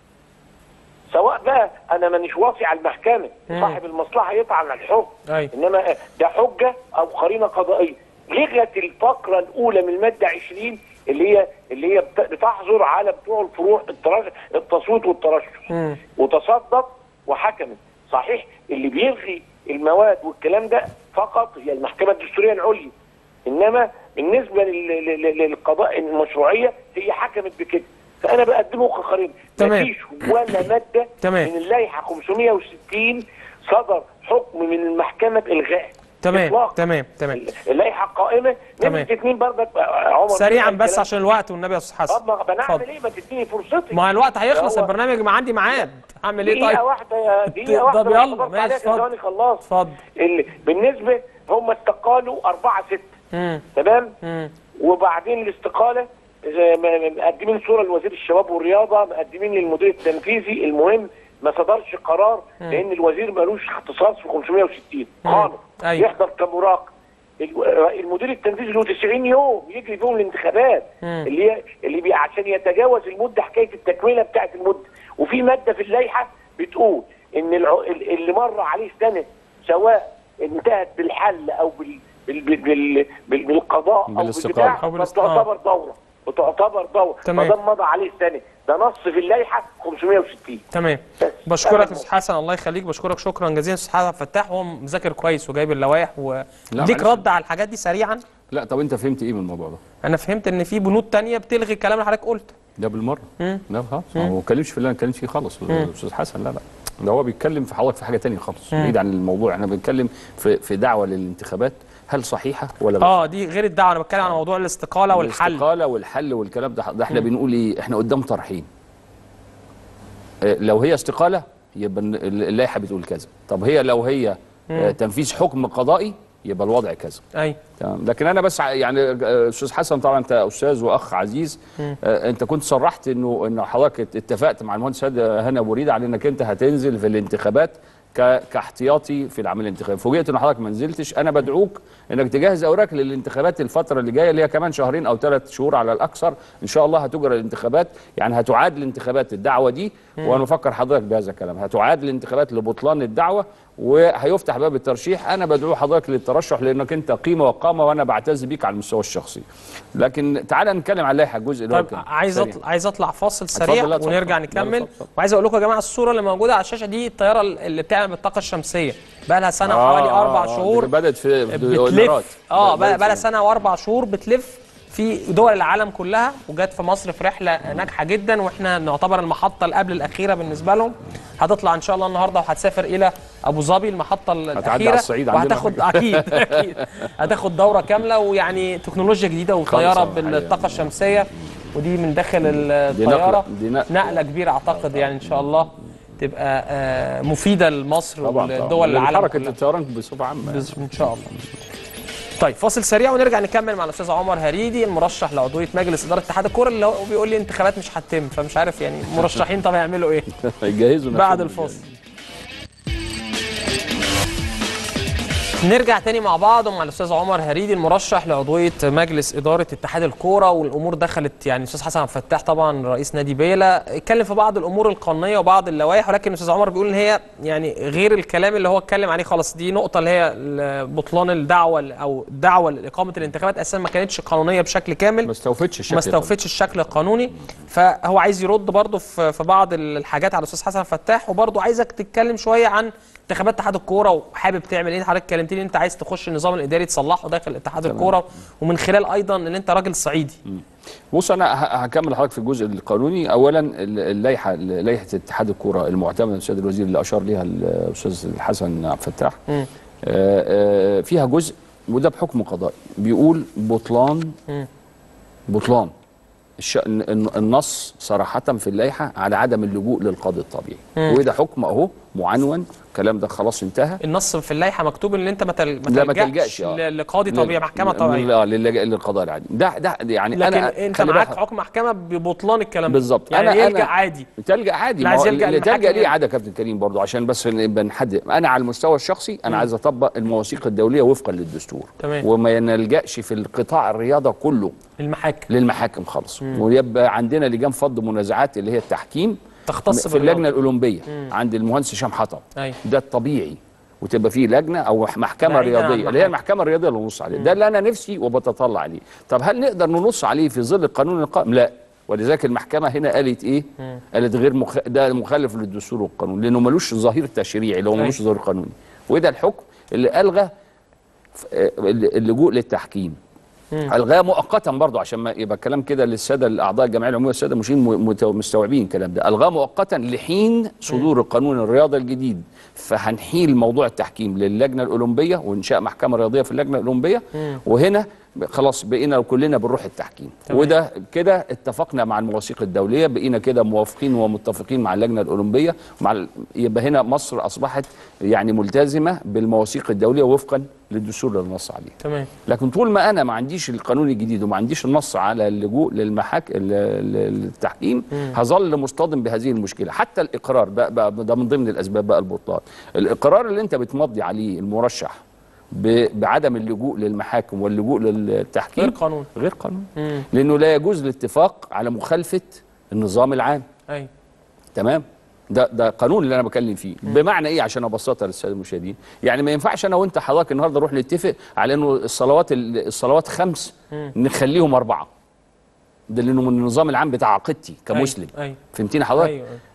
سواء بقى انا مانيش واصي على المحكمه صاحب المصلحه يطعن على الحكم أي. انما ده حجه او قرينه قضائيه لغت الفقره الاولى من الماده 20 اللي هي اللي هي بت- بتحظر على بتوع الفروع الترشح التصويت والترشح مم. وتصدت وحكمت صحيح اللي بيلغي المواد والكلام ده فقط هي المحكمه الدستوريه العليا انما بالنسبه لل- لل- للقضاء المشروعيه هي حكمت بكده فانا بقدمه كقرينه تمام. مفيش ولا ماده تمام. من اللائحه 560 صدر حكم من المحكمه بالغاء تمام إطلاقاً. تمام تمام اللائحه قائمه تمام. نمره اثنين برضك آه، عمر سريعا بيقول بس الكلام. عشان الوقت والنبي يا استاذ حسن طب ما انا اعمل اتفضل. ايه ما تديني فرصتي ما الوقت هيخلص هو- البرنامج ما عندي ميعاد اعمل ايه دقيقة طيب واحدة يا دقيقة طب واحدة يلا، أنا خلصت ماشي، عليها اتفضل. ثواني خلاص اتفضل اللي بالنسبة هم استقالوا أربعة ستة مم. تمام مم. وبعدين الاستقالة زي ما- ما- مقدمين صورة لوزير الشباب والرياضة مقدمين للمدير التنفيذي المهم ما صدرش قرار لأن الوزير ملوش اختصاص في 560 خالص أيوة. يحضر كمراقب الو- المدير التنفيذي له 90 يوم يجري فيهم الانتخابات مم. اللي هي اللي بي عشان يتجاوز المده حكايه التكمله بتاعه المده وفي ماده في اللائحه بتقول ان الع- ال- اللي مر عليه سنه سواء انتهت بالحل او بال بال بال بال بال بالقضاء او بالاستقالة. بالبتاع أو بالاستقالة. فتعتبر دوره وتعتبر دوره تمام. ما دام مضى عليه سنه ده نص في اللائحه 560 تمام بس. بشكرك أنا يا استاذ حسن الله يخليك بشكرك شكرا جزيلا استاذ حسن فتاح هو مذاكر كويس وجايب اللوائح وليك معلش. رد على الحاجات دي سريعا لا طب انت فهمت ايه من الموضوع ده؟ انا فهمت ان في بنود تانية بتلغي الكلام اللي حضرتك قلته ده بالمره لا خالص هو ما بيتكلمش في اللي انا اتكلمت فيه خالص الاستاذ حسن لا لا ده هو بيتكلم في حضرتك في حاجه تانية خالص بعيد عن الموضوع احنا بنتكلم في في دعوه للانتخابات هل صحيحه ولا غير اه دي غير الدعوه انا بتكلم عن موضوع الاستقاله والحل الاستقاله والحل والكلام ده ده احنا بنقول ايه احنا قدام طرحين آه، لو هي استقاله يبقى الن- اللائحه بتقول كذا طب هي لو هي آه، تنفيذ حكم قضائي يبقى الوضع كذا اي تمام لكن انا بس ع- يعني آه، استاذ حسن طبعا انت استاذ واخ عزيز آه، انت كنت صرحت انه انه حضرتك ات- اتفقت مع المهندس هاد- هنا ابو ريده على انك انت هتنزل في الانتخابات ك- كاحتياطي في العمليه الانتخابيه فوجئت ان حضرتك ما نزلتش انا بدعوك انك تجهز اوراق للانتخابات الفتره اللي جايه اللي هي كمان شهرين او ثلاث شهور على الاكثر ان شاء الله هتجرى الانتخابات يعني هتعاد الانتخابات الدعوه دي وانا بفكر حضرتك بهذا الكلام هتعاد الانتخابات لبطلان الدعوه وهيفتح باب الترشيح انا بدعو حضرتك للترشح لانك انت قيمه وقامه وانا بعتز بيك على المستوى الشخصي لكن تعالى نتكلم على اللائحه الجزء اللي هو طيب كان عايز سريع. اطلع عايز اطلع فاصل اتفضل، سريع لا، اتفضل. ونرجع لا، نكمل اتفضل، اتفضل. وعايز اقول لكم يا جماعه الصوره اللي موجوده على الشاشه دي الطياره اللي بتعمل بالطاقه الشمسيه بقى لها سنه آه، وحوالي اربع آه، شهور دي بدات في الامارات بتلف اه بدأت بقى, في بقى لها سنه واربع شهور بتلف في دول العالم كلها وجت في مصر في رحله ناجحه جدا واحنا نعتبر المحطه اللي قبل الاخيره بالنسبه لهم هتطلع ان شاء الله النهارده وهتسافر الى ابو ظبي المحطه الاخيره على الصعيد عندنا وهتاخد اكيد اكيد هتاخد دوره كامله ويعني تكنولوجيا جديده وطياره خالص، آه، بالطاقه الشمسيه ودي من داخل دي الطياره نقلة- دي نقلة. نقله كبيره اعتقد يعني ان شاء الله تبقى آه، مفيده لمصر طبعا ولدول العالم حركه كلها الطيران بصفه عامه بس ان شاء الله طيب فاصل سريع ونرجع نكمل مع الاستاذ عمر هريدي المرشح لعضويه مجلس اداره اتحاد الكوره اللي هو بيقول لي انتخابات مش هتتم فمش عارف يعني مرشحين طب هيعملوا ايه يجهزوا بعد نفسهم. الفاصل نرجع تاني مع بعض ومع الاستاذ عمر هريدي المرشح لعضويه مجلس اداره اتحاد الكوره والامور دخلت يعني الاستاذ حسن عبد الفتاح طبعا رئيس نادي بيلا اتكلم في بعض الامور القانونيه وبعض اللوائح ولكن الاستاذ عمر بيقول ان هي يعني غير الكلام اللي هو اتكلم عليه خالص دي نقطه اللي هي ال- بطلان الدعوه او الدعوه لاقامه الانتخابات اساسا ما كانتش قانونيه بشكل كامل ما استوفتش الشكل ما استوفتش الشكل القانوني فهو عايز يرد برضه في في بعض الحاجات على الاستاذ حسن فتاح وبرضه عايزك تتكلم شويه عن انتخابات اتحاد الكوره وحابب تعمل ايه حضرتك كلمتني انت عايز تخش النظام الاداري تصلحه داخل اتحاد الكوره ومن خلال ايضا ان انت راجل صعيدي بص انا ه- هكمل حضرتك في الجزء القانوني اولا ال- اللائحه لائحه اتحاد الكوره المعتمده من السيد الوزير اللي اشار ليها الاستاذ حسن عبد الفتاح آه، آه، فيها جزء وده بحكم قضائي بيقول بطلان بطلان الش... الن- النص صراحة في اللائحة على عدم اللجوء للقاضي الطبيعي وده حكم اهو معنون الكلام ده خلاص انتهى النص في اللائحه مكتوب ان انت ما تل- ما لا ما تلجأش تلجأش اه ل- لقاضي طبيعي محكمه طبيعيه لا للجأ للقضاء العادي ده ده يعني لكن انا انت خلي معاك بالك- حكم محكمه ببطلان الكلام ده. بالظبط يعني أنا- يلجا أنا- عادي تلجأ عادي اللي ما هو عايز يلجأ اللي للمحاكم تلجأ ليه يعني. عادي يا كابتن كريم برضو عشان بس نبقى نحدد انا على المستوى الشخصي انا عايز اطبق المواثيق الدوليه وفقا للدستور تمام. وما نلجأش في القطاع الرياضه كله المحاكم للمحاكم خالص ويبقى عندنا لجان فض منازعات اللي هي التحكيم تختص في اللجنه بالرياضة. الاولمبيه عند المهندس هشام حطب أيوة. ده الطبيعي وتبقى فيه لجنه او محكمه بعيداً عن رياضيه اللي هي المحاكم. المحكمه الرياضيه اللي ننص عليه ده اللي انا نفسي وبتطلع عليه طب هل نقدر ننص عليه في ظل القانون القائم لا ولذلك المحكمه هنا قالت ايه قالت غير مخ... ده مخالف للدستور والقانون لانه ملوش ظهير تشريعي اللي هو ملوش ظهير قانوني وده الحكم اللي الغى ف- آه، اللجوء للتحكيم الغاه مؤقتا برضه عشان ما يبقى الكلام كده للساده الاعضاء الجمعيه العموميه والساده المشيرين م- مت- مستوعبين الكلام ده الغاه مؤقتا لحين صدور القانون الرياضه الجديد فهنحيل موضوع التحكيم للجنه الاولمبيه وانشاء محكمه رياضيه في اللجنه الاولمبيه وهنا ب- خلاص بقينا كلنا بنروح التحكيم تمام. وده كده اتفقنا مع المواثيق الدوليه بقينا كده موافقين ومتفقين مع اللجنه الاولمبيه مع ال... يبقى هنا مصر اصبحت يعني ملتزمه بالمواثيق الدوليه وفقا للدستور اللي نص عليه تمام لكن طول ما انا ما عنديش القانون الجديد وما عنديش النص على اللجوء للمحاك ال- ال- للتحكيم هظل مصطدم بهذه المشكله حتى الاقرار بقى, بقى ده من ضمن الاسباب بقى البطلان الاقرار اللي انت بتمضي عليه المرشح ب- بعدم اللجوء للمحاكم واللجوء للتحكيم غير قانون غير قانون مم. لانه لا يجوز الاتفاق على مخالفه النظام العام ايوه تمام ده ده قانون اللي انا بكلم فيه بمعنى ايه عشان ابسطها للساده المشاهدين يعني ما ينفعش انا وانت حضرتك النهارده نروح نتفق على انه الصلوات الصلوات خمس نخليهم اربعه ده لانه من النظام العام بتاع عقيدتي كمسلم ايوه فهمتني حضرتك ايوه أيوة.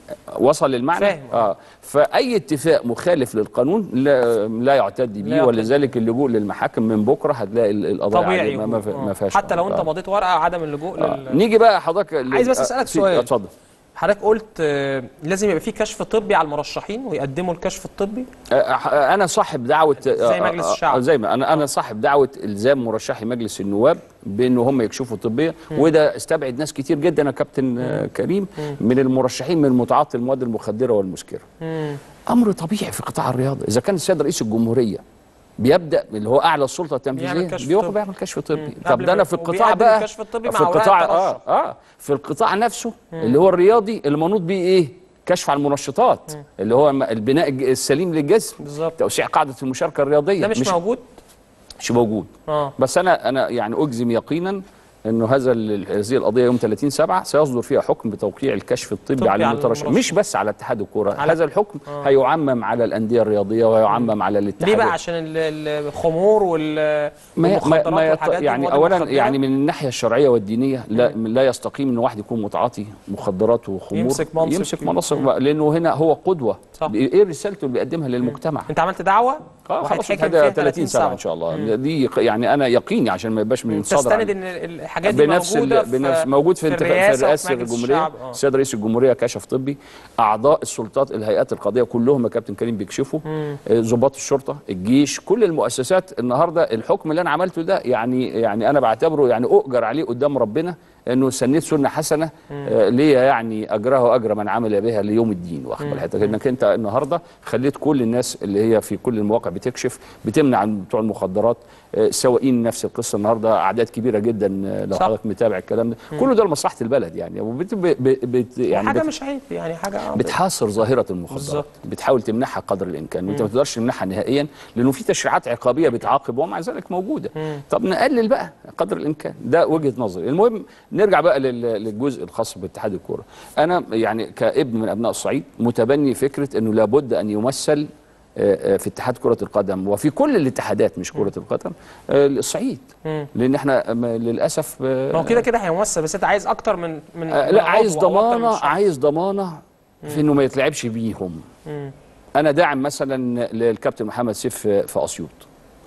وصل للمعنى فاهم. اه فاي اتفاق مخالف للقانون لا, لا يعتد لا به يعتد. ولذلك اللجوء للمحاكم من بكره هتلاقي ال- القضايا طبيعي عليه ما, ما, آه. ما فيهاش حتى لو انت آه. مضيت ورقه عدم اللجوء آه. لل... نيجي بقى حضرتك ل- عايز بس آه، أسألك في- سؤال. آه، اتفضل حضرتك قلت آه، لازم يبقى في كشف طبي على المرشحين ويقدموا الكشف الطبي آه، آه، انا صاحب دعوه زي آه، مجلس آه، الشعب. آه، زي ما انا انا صاحب دعوه الزام مرشحي مجلس النواب بان هم يكشفوا طبيا وده استبعد ناس كتير جدا يا كابتن آه، كريم من المرشحين من متعاطي المواد المخدره والمسكره مم. امر طبيعي في قطاع الرياضه اذا كان السيد رئيس الجمهوريه بيبدا اللي هو اعلى السلطه بيعمل التنفيذيه كشف بياخد طبي. بيعمل كشف طبي مم. طب قبل ده انا ما- في القطاع وبيقدم بقى الكشف الطبي في مع أوراق القطاع اه الترشح. اه في القطاع نفسه اللي هو الرياضي اللي منوط بيه ايه كشف على المنشطات اللي هو البناء الج- السليم للجسم بالظبط توسيع قاعده المشاركه الرياضيه ده مش, موجود مش موجود اه بس انا انا يعني اجزم يقينا انه هذا ال- هذه القضيه يوم 30 7 سيصدر فيها حكم بتوقيع الكشف الطبي طبي على على المترشح المرشح. مش بس على اتحاد الكوره على- هذا الحكم آه. هيعمم على الانديه الرياضيه ويعمم على الاتحاد ليه بقى عشان ال- ال- الخمور وال ما ما, والمخدرات ما يط... والحاجات دي يعني المواد اولا المخدرة؟ يعني من الناحيه الشرعيه والدينيه لا لا يستقيم ان واحد يكون متعاطي مخدرات وخمور يمسك منصب يمسك فيه. منصب لانه هنا هو قدوه صح. ايه رسالته اللي بيقدمها للمجتمع انت عملت دعوه اه خلاص وهيتحكم هذا فيها 30 سنه ان شاء الله دي ق- يعني انا يقيني عشان ما يبقاش من صدر تستند عن- ان الحاجات دي بنفس موجوده ال... بنفس موجود في, في انتخاب الرئاسة في رئاسه وفي مجلس الجمهوريه الشعب، آه. السيد رئيس الجمهوريه كشف طبي اعضاء السلطات الهيئات القضائيه كلهم يا كابتن كريم بيكشفوا آه، ضباط الشرطه الجيش كل المؤسسات النهارده الحكم اللي انا عملته ده يعني يعني انا بعتبره يعني اؤجر عليه قدام ربنا انه سنيت سنه حسنه آه ليا يعني اجره اجر من عمل بها ليوم الدين واخد بال حضرتك انك انت النهارده خليت كل الناس اللي هي في كل المواقع بتكشف بتمنع عن بتوع المخدرات آه، السواقين نفس القصه النهارده اعداد كبيره جدا آه، لو صح. حضرتك متابع الكلام ده كله ده لمصلحه البلد يعني وبت ب ب بت يعني حاجه بت مش عيب يعني حاجه آه، بتحاصر ظاهره المخدرات بالظبط. بتحاول تمنعها قدر الامكان وانت ما تقدرش تمنعها نهائيا لانه في تشريعات عقابيه بتعاقب ومع ذلك موجوده طب نقلل بقى قدر الامكان ده وجهه نظري المهم نرجع بقى لل- للجزء الخاص باتحاد الكوره انا يعني كابن من ابناء الصعيد متبني فكره انه لابد ان يمثل آه، آه، في اتحاد كرة القدم وفي كل الاتحادات مش كرة القدم آه، الصعيد مم. لان احنا آه، للاسف آه، ما هو كده كده هيمثل بس انت عايز اكتر من من آه، من لا عضو عايز أو أكتر من ضمانه شخص. عايز ضمانه في انه ما يتلعبش بيهم مم. انا داعم مثلا للكابتن محمد سيف في في اسيوط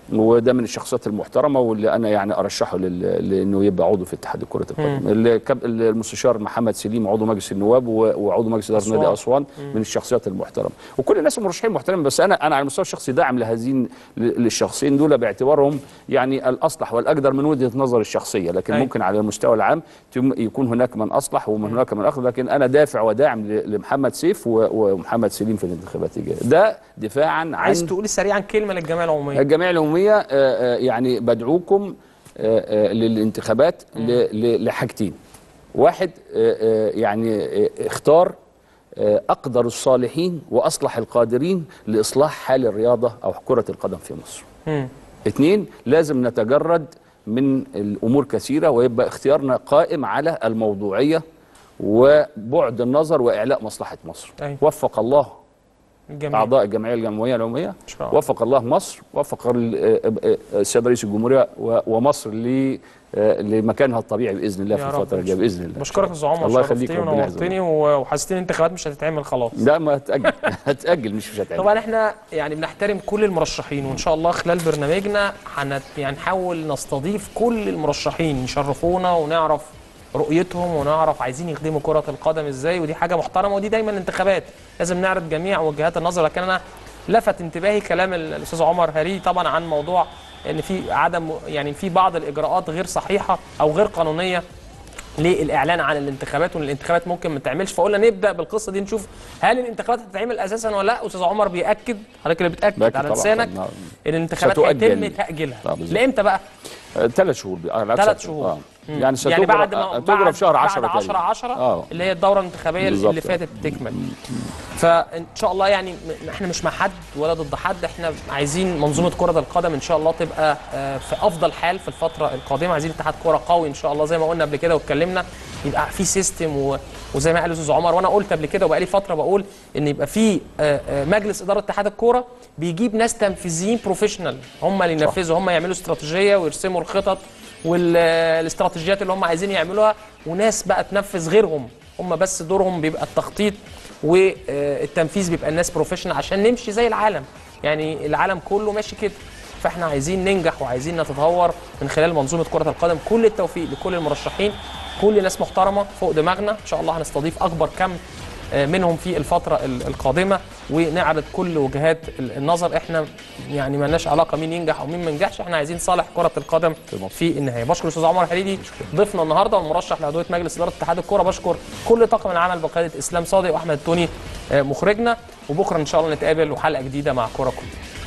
وده من الشخصيات المحترمه واللي انا يعني ارشحه لل- لانه يبقى عضو في اتحاد كره القدم الكاب- المستشار محمد سليم عضو مجلس النواب و- وعضو مجلس اداره أسوان. نادي اسوان من الشخصيات المحترمه وكل الناس المرشحين محترمين بس انا انا على المستوى الشخصي داعم لهذين للشخصين دول باعتبارهم يعني الاصلح والاقدر من وجهه نظري الشخصيه لكن أي. ممكن على المستوى العام تم- يكون هناك من اصلح ومن هناك من اخر لكن انا دافع وداعم ل- لمحمد سيف و- ومحمد سليم في الانتخابات الجايه ده دفاعا عن عايز تقولي سريعا كلمه للجمعيه العموميه الجمعيه العموميه آه، آه، يعني بدعوكم آه، آه، للانتخابات ل- ل- لحاجتين واحد آه، آه، يعني آه، اختار آه، اقدر الصالحين واصلح القادرين لاصلاح حال الرياضه او كره القدم في مصر مم. اثنين لازم نتجرد من الامور كثيره ويبقى اختيارنا قائم على الموضوعيه وبعد النظر واعلاء مصلحه مصر أيوة. وفق الله الجميع اعضاء الجمعيه الجمهوريه العموميه شاء الله. وفق الله مصر وفق ال- آه، آه، السيد رئيس الجمهوريه و- ومصر ل- آه، لمكانها الطبيعي باذن الله في يا رب. الفتره الجايه باذن الله بشكرك يا استاذ عمر الله يخليك شرفتني ربنا يحفظك ونورتني و- وحسستني الانتخابات مش هتتعمل خلاص لا ما هتاجل هتاجل مش مش هتعمل طبعا احنا يعني بنحترم كل المرشحين وان شاء الله خلال برنامجنا هنت يعني نحاول نستضيف كل المرشحين يشرفونا ونعرف رؤيتهم ونعرف عايزين يخدموا كرة القدم ازاي ودي حاجة محترمة ودي دايما الانتخابات لازم نعرض جميع وجهات النظر لكن انا لفت انتباهي كلام ال- الاستاذ عمر هري طبعا عن موضوع ان في عدم يعني في بعض الاجراءات غير صحيحة او غير قانونية للاعلان عن الانتخابات وان الانتخابات ممكن ما تعملش فقلنا نبدا بالقصه دي نشوف هل الانتخابات هتتعمل اساسا ولا لا استاذ عمر بياكد حضرتك اللي بتاكد بأكد على طبعاً. لسانك نعم. ان الانتخابات ستؤجل. هيتم تاجيلها آه، بالظبط. لامتى بقى ثلاث شهور آه، لا، ثلاث ست- شهور. آه. مم. يعني ستجرى يعني بعد ما تجرى بعد في شهر 10 بعد 10 10 اه اللي هي الدوره الانتخابيه بالظبط. اللي فاتت تكمل فان شاء الله يعني م- احنا مش مع حد ولا ضد حد احنا عايزين منظومه كره القدم ان شاء الله تبقى آه، في افضل حال في الفتره القادمه عايزين اتحاد كره قوي ان شاء الله زي ما قلنا قبل كده واتكلمنا يبقى في سيستم و... وزي ما قال الاستاذ عمر وانا قلت قبل كده وبقالي فتره بقول ان يبقى في آه، آه، مجلس اداره اتحاد الكوره بيجيب ناس تنفيذيين بروفيشنال هم اللي ينفذوا هم يعملوا استراتيجيه ويرسموا الخطط والاستراتيجيات اللي هم عايزين يعملوها وناس بقى تنفذ غيرهم هم بس دورهم بيبقى التخطيط والتنفيذ بيبقى الناس بروفيشنال عشان نمشي زي العالم يعني العالم كله ماشي كده فاحنا عايزين ننجح وعايزين نتطور من خلال منظومه كره القدم كل التوفيق لكل المرشحين كل ناس محترمه فوق دماغنا ان شاء الله هنستضيف اكبر كم آه، منهم في الفترة ال- القادمة ونعرض كل وجهات ال- النظر احنا يعني ما لناش علاقة مين ينجح او مين ما ينجحش احنا عايزين صالح كرة القدم في النهاية بشكر الاستاذ عمر حديدي ضيفنا النهاردة والمرشح لعضوية مجلس إدارة اتحاد الكرة بشكر كل طاقم العمل بقيادة اسلام صادق واحمد التوني آه، مخرجنا وبكرة ان شاء الله نتقابل وحلقة جديدة مع كرة كلها